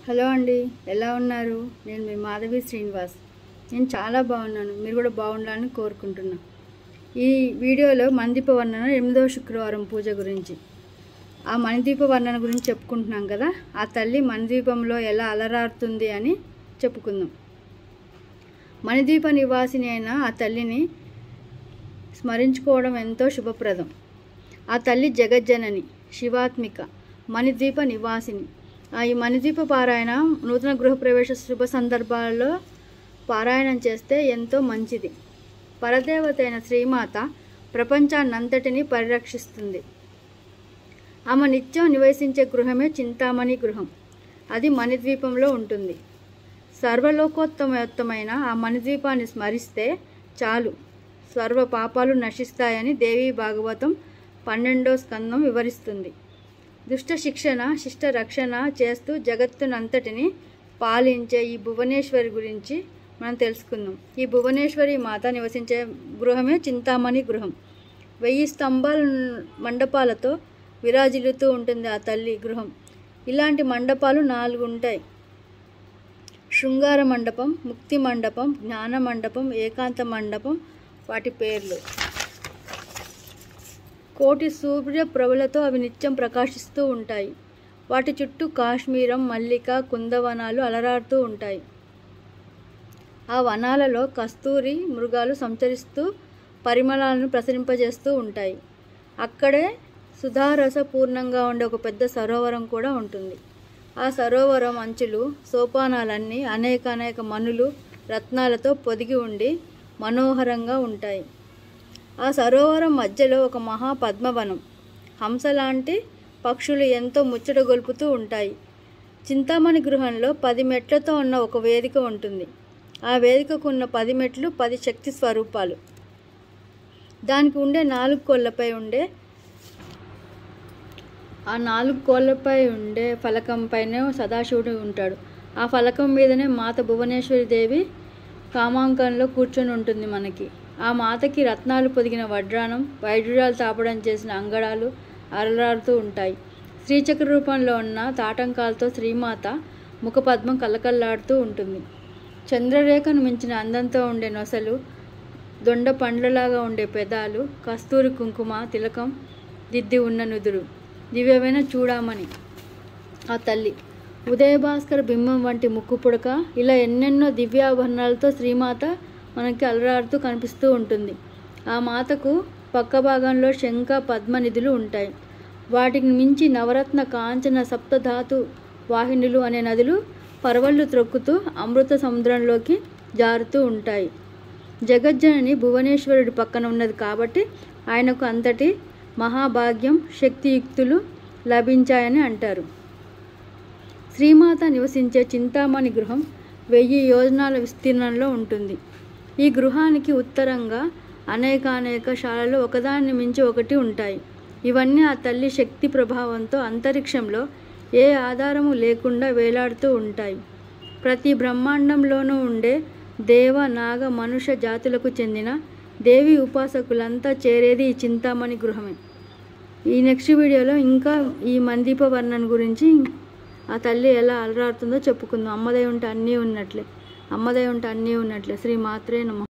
hello అండి ఎలా ఉన్నారు నేను మీ మాధవి శ్రీనివాస్ నేను చాలా బాగున్నాను మీరు కూడా బాగుండాలని కోరుకుంటున్నా ఈ వీడియోలో మణిదీప వర్ణన ఎనిమిదవ శుక్రవారం పూజ గురించి ఆ మణిదీప వర్ణన గురించి చెప్పుకుంటున్నాం కదా ఆ తల్లి మణిదీపంలో ఎలా అలరారుతుంది అని చెప్పుకుందాం మణిదీప నివాసిని అయిన ఆ తల్లిని స్మరించుకోవడం ఎంతో శుభప్రదం ఆ తల్లి జగజ్జనని శివాత్మిక మణిద్వీప నివాసిని ఆ ఈ మణిద్వీప పారాయణ నూతన గృహప్రవేశ శుభ సందర్భాల్లో పారాయణం చేస్తే ఎంతో మంచిది పరదేవత అయిన శ్రీమాత ప్రపంచాన్నంతటినీ పరిరక్షిస్తుంది ఆమె నిత్యం నివసించే గృహమే చింతామణి గృహం అది మణిద్వీపంలో ఉంటుంది సర్వలోకోత్తమోత్తమైన ఆ మణిద్వీపాన్ని స్మరిస్తే చాలు సర్వ పాపాలు నశిస్తాయని దేవీ భాగవతం పన్నెండో స్కందం వివరిస్తుంది దుష్ట శిక్షణ శిష్ట రక్షణ చేస్తూ జగత్తునంతటిని పాలించే ఈ భువనేశ్వరి గురించి మనం తెలుసుకుందాం ఈ భువనేశ్వరి మాత నివసించే గృహమే చింతామణి గృహం వెయ్యి స్తంభాల మండపాలతో విరాజిల్లుతూ ఉంటుంది ఆ తల్లి గృహం ఇలాంటి మండపాలు నాలుగు ఉంటాయి శృంగార మండపం ముక్తి మండపం జ్ఞాన మండపం ఏకాంత మండపం వాటి పేర్లు కోటి సూర్య ప్రభులతో అవి నిత్యం ప్రకాశిస్తూ ఉంటాయి వాటి చుట్టూ కాశ్మీరం మల్లిక కుందవనాలు అలరాడుతూ ఉంటాయి ఆ వనాలలో కస్తూరి మృగాలు సంచరిస్తూ పరిమళాలను ప్రసరింపజేస్తూ ఉంటాయి అక్కడే సుధారస పూర్ణంగా ఉండే ఒక పెద్ద సరోవరం కూడా ఉంటుంది ఆ సరోవరం అంచులు సోపానాలన్నీ అనేక అనేక మనులు రత్నాలతో పొదిగి ఉండి మనోహరంగా ఉంటాయి ఆ సరోవరం మధ్యలో ఒక మహా పద్మవనం హంస లాంటి పక్షులు ఎంతో ముచ్చట గొలుపుతూ ఉంటాయి చింతామణి గృహంలో పది మెట్లతో ఉన్న ఒక వేదిక ఉంటుంది ఆ వేదికకు ఉన్న పది మెట్లు పది శక్తి స్వరూపాలు దానికి ఉండే నాలుగు కోళ్ళపై ఉండే ఆ నాలుగు కోళ్ళపై ఉండే ఫలకం పైన సదాశివుడు ఉంటాడు ఆ ఫలకం మీదనే మాత భువనేశ్వరి దేవి కామాంకంలో కూర్చొని ఉంటుంది మనకి ఆ మాతకి రత్నాలు పొదిగిన వడ్రానం వైడ్యురాలు తాపడం చేసిన అంగడాలు అరలాడుతూ ఉంటాయి శ్రీచక్ర రూపంలో ఉన్న తాటంకాలతో శ్రీమాత ముఖపద్మం కల్లకల్లాడుతూ ఉంటుంది చంద్రరేఖను మించిన అందంతో ఉండే నొసలు దొండ పండ్లలాగా ఉండే పెదాలు కస్తూరి కుంకుమ తిలకం దిద్ది ఉన్న నుదురు దివ్యమైన చూడామని ఆ తల్లి ఉదయభాస్కర్ బింబం వంటి ముక్కు పుడక ఇలా ఎన్నెన్నో దివ్యాభరణాలతో శ్రీమాత మనకి అలరాడుతూ కనిపిస్తూ ఉంటుంది ఆ మాతకు పక్క భాగంలో శంఖ పద్మ నిధులు ఉంటాయి వాటికి మించి నవరత్న కాంచన సప్తధాతు వాహినులు అనే నదులు పరవళ్ళు త్రొక్కుతూ అమృత సముద్రంలోకి జారుతూ ఉంటాయి జగజ్జనని భువనేశ్వరుడి పక్కన ఉన్నది కాబట్టి ఆయనకు అంతటి మహాభాగ్యం శక్తియుక్తులు లభించాయని అంటారు శ్రీమాత నివసించే చింతామణి గృహం వెయ్యి యోజనాల విస్తీర్ణంలో ఉంటుంది ఈ గృహానికి ఉత్తరంగా అనేక అనేక శాలలు ఒకదాన్ని మించి ఒకటి ఉంటాయి ఇవన్నీ ఆ తల్లి శక్తి ప్రభావంతో అంతరిక్షంలో ఏ ఆధారము లేకుండా వేలాడుతూ ఉంటాయి ప్రతి బ్రహ్మాండంలోనూ ఉండే దేవ నాగ మనుష్య జాతులకు చెందిన దేవి ఉపాసకులంతా చేరేది ఈ చింతామణి గృహమే ఈ నెక్స్ట్ వీడియోలో ఇంకా ఈ మందీప వర్ణన గురించి ఆ తల్లి ఎలా అలరాడుతుందో చెప్పుకుందాం అమ్మదై ఉంటే అన్నీ ఉన్నట్లే అమ్మదై ఉంటే అన్నీ ఉన్నట్లే శ్రీ మాత్రే నమ